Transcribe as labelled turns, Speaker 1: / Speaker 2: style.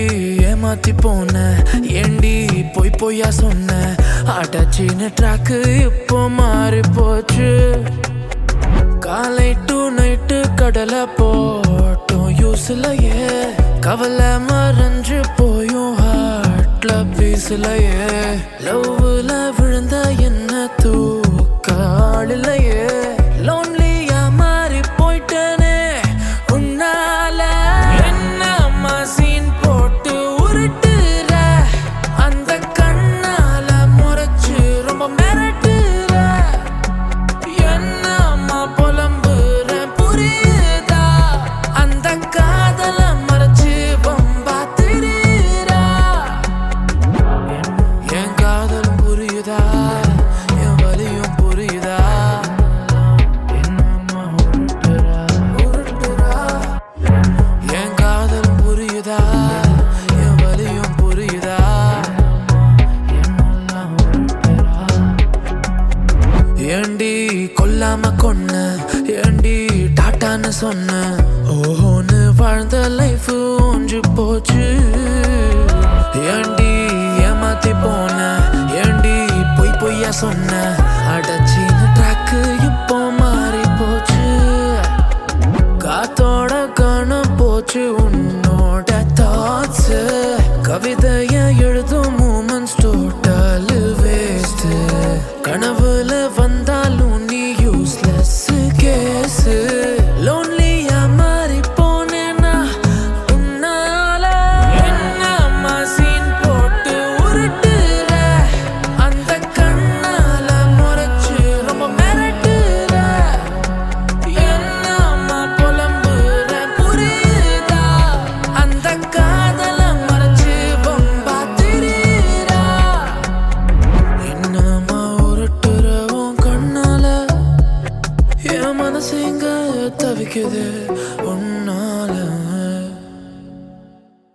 Speaker 1: ஏமாத்தி போன ஏண்டி பொய் பொய்யா சொன்ன அடச்சின ட்ராக்கு இப்போ மாறி போச்சு காலை டு நைட்டு கடலை போட்டும் யூஸ்லயே கவலை மறைஞ்சு போயும் ஹார்ட்ல பீஸ்லயே லவ்ல விழுந்த என்ன தூக்க ஆளிலையே லோன்லியா மாறி போயிட்டேனே உன்னால என்ன சீன் போட்டு உருட்டுற அந்த கண்ணால முறைச்சு ரொம்ப மிரட்டுற என்னம்மா புலம்புறேன் புரியுதா அந்த காதல மறைச்சு வம்பா திரியுறா என் காதலும் புரியுதா என் வலியும் புரியுதா என்னம்மா உருட்டுறா உருட்டுறா என் காதலும் புரியுதா என் வலியும் புரியுதா என்னெல்லாம் உருட்டுறா ஏண்டி கொல்லாம கொன்ன ஏண்டி டாட்டான்னு சொன்ன ஓஹோன்னு வாழ்ந்த லைஃப் ஒன்று போச்சு ஏண்டி ஏமாத்தி போன ஏண்டி பொய் பொய்யா சொன்ன அடச்சின்னு ட்ராக்கு இப்போ மாறி போச்சு காத்தோட காண போச்சு உன்